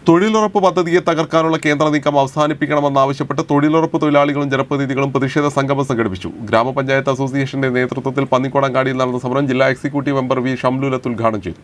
തൊഴിലുറപ്പ് പദ്ധതിയെ തകർക്കാനുള്ള കേന്ദ്ര നീക്കം അവസാനിപ്പിക്കണമെന്നാവശ്യപ്പെട്ട് തൊഴിലുറപ്പ് തൊഴിലാളികളും ജനപ്രതിനിധികളും പ്രതിഷേധ സംഗമം സംഘടിപ്പിച്ചു ഗ്രാമപഞ്ചായത്ത് അസോസിയേഷന്റെ നേതൃത്വത്തിൽ പന്നിക്കോടങ്ങാടിയിൽ നടന്ന സമരം ജില്ലാ എക്സിക്യൂട്ടീവ് മെമ്പർ വി ഷംലൂലത്ത് ഉദ്ഘാടനം ചെയ്തു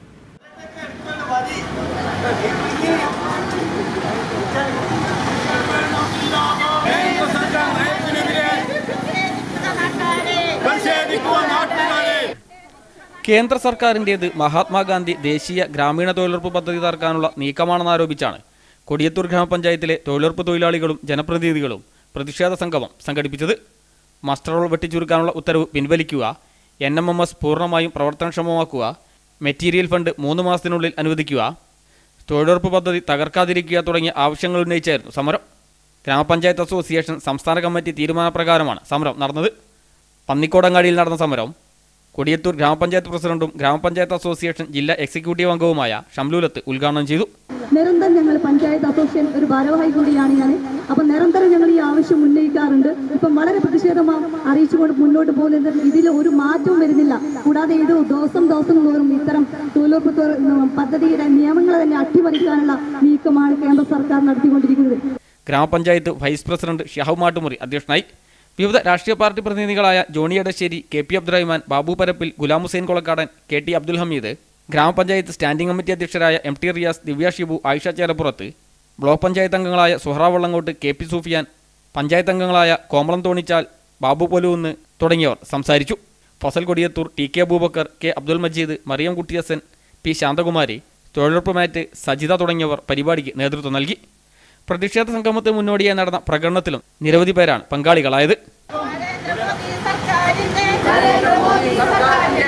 കേന്ദ്ര സർക്കാരിൻ്റേത് മഹാത്മാഗാന്ധി ദേശീയ ഗ്രാമീണ തൊഴിലുറപ്പ് പദ്ധതി തകർക്കാനുള്ള നീക്കമാണെന്നാരോപിച്ചാണ് കൊടിയത്തൂർ ഗ്രാമപഞ്ചായത്തിലെ തൊഴിലുറപ്പ് തൊഴിലാളികളും ജനപ്രതിനിധികളും പ്രതിഷേധ സംഗമം സംഘടിപ്പിച്ചത് മസ്റ്റർ റോൾ വെട്ടിച്ചുരുക്കാനുള്ള ഉത്തരവ് പിൻവലിക്കുക എൻ എം എം എസ് പൂർണ്ണമായും പ്രവർത്തനക്ഷമമാക്കുക മെറ്റീരിയൽ ഫണ്ട് മൂന്ന് മാസത്തിനുള്ളിൽ അനുവദിക്കുക തൊഴിലുറപ്പ് പദ്ധതി തകർക്കാതിരിക്കുക തുടങ്ങിയ ആവശ്യങ്ങൾ ഉന്നയിച്ചായിരുന്നു സമരം ഗ്രാമപഞ്ചായത്ത് അസോസിയേഷൻ സംസ്ഥാന കമ്മിറ്റി തീരുമാനപ്രകാരമാണ് സമരം നടന്നത് പന്നിക്കോടങ്ങാടിയിൽ നടന്ന സമരം കൊടിയത്തൂർ ഗ്രാമപഞ്ചായത്ത് പ്രസിഡന്റും ഗ്രാമപഞ്ചായത്ത് അസോസിയേഷൻ ജില്ലാ എക്സിക്യൂട്ടീവ് അംഗവുമായ ഷംലൂലത്ത് ഉദ്ഘാടനം ചെയ്തു നിരന്തരം ഞങ്ങൾ പഞ്ചായത്ത് അസോസിയേഷൻ ഒരു ഭാരവാഹി കൂടിയാണ് ഞാൻ അപ്പം നിരന്തരം ഞങ്ങൾ ഈ ആവശ്യം ഉന്നയിക്കാറുണ്ട് ഇപ്പം വളരെ പ്രതിഷേധം അറിയിച്ചുകൊണ്ട് മുന്നോട്ട് പോകുന്നത് ഇതിൽ ഒരു മാറ്റവും വരുന്നില്ല കൂടാതെ ഇത് ദിവസം ദിവസം തോറും ഇത്തരം തൊഴിലുറപ്പ് തൊ- പദ്ധതിയുടെ നിയമങ്ങൾ തന്നെ അട്ടിമറിക്കാനുള്ള നീക്കമാണ് കേന്ദ്ര സർക്കാർ നടത്തിക്കൊണ്ടിരിക്കുന്നത് ഗ്രാമപഞ്ചായത്ത് വൈസ് പ്രസിഡന്റ് ഷഹബ് മാട്ടുമുറി അധ്യക്ഷനായി വിവിധ രാഷ്ട്രീയ പാർട്ടി പ്രതിനിധികളായ Johny Edassery K P Abdurahman Babu Parappil Gulam Hussain Kolakkadan K T Abdul Hameed ഗ്രാമപഞ്ചായത്ത് സ്റ്റാൻഡിംഗ് കമ്മിറ്റി അധ്യക്ഷരായ M T Riyas Divya Shibu Ayisha Chelappurath block panchayat അംഗങ്ങളായ സുഹറ വള്ളങ്ങോട്ട് കെ പി സൂഫിയാൻ പഞ്ചായത്ത് അംഗങ്ങളായ കോമളം തോണിച്ചാൽ ബാബു പൊലൂന്ന് തുടങ്ങിയവർ സംസാരിച്ചു Fazal Kodiyathur T K Abubakar K Abdul Majeed Mariyam Kuttiyasan P Shanthakumari തൊഴിലുറപ്പ് മാറ്റ് സജിത തുടങ്ങിയവർ പരിപാടിക്ക് നേതൃത്വം നൽകി പ്രതിഷേധ സംഗമത്തിന് മുന്നോടിയായി നടന്ന പ്രകടനത്തിലും നിരവധി പേരാണ് പങ്കാളികളായത് നരേന്ദ്രമോദി സർക്കാരിന്റെ നരേന്ദ്രമോദി സർക്കാരിന്റെ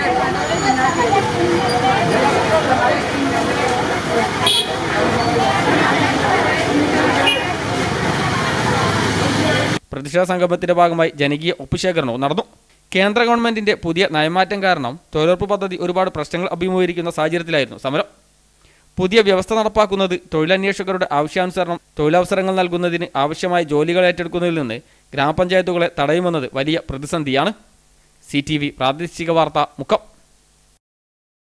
പ്രതിഷേധ സംഗമത്തിന്റെ ഭാഗമായി ജനകീയ ഒപ്പുശേഖരണവും നടന്നു കേന്ദ്ര ഗവൺമെന്റിന്റെ പുതിയ നയമാറ്റം കാരണം തൊഴിലുറപ്പ് പദ്ധതി ഒരുപാട് പ്രശ്നങ്ങൾ അഭിമുഖീകരിക്കുന്ന സാഹചര്യത്തിലായിരുന്നു സമരം പുതിയ വ്യവസ്ഥ നടപ്പാക്കുന്നത് തൊഴിലന്വേഷകരുടെ ആവശ്യാനുസരണം തൊഴിലവസരങ്ങൾ നൽകുന്നതിന് ആവശ്യമായ ജോലികൾ ഏറ്റെടുക്കുന്നതിൽ നിന്ന് ഗ്രാമപഞ്ചായത്തുകളെ തടയുമെന്നത് വലിയ പ്രതിസന്ധിയാണ് സി ടി വി പ്രാദേശിക വാർത്ത മുക്കം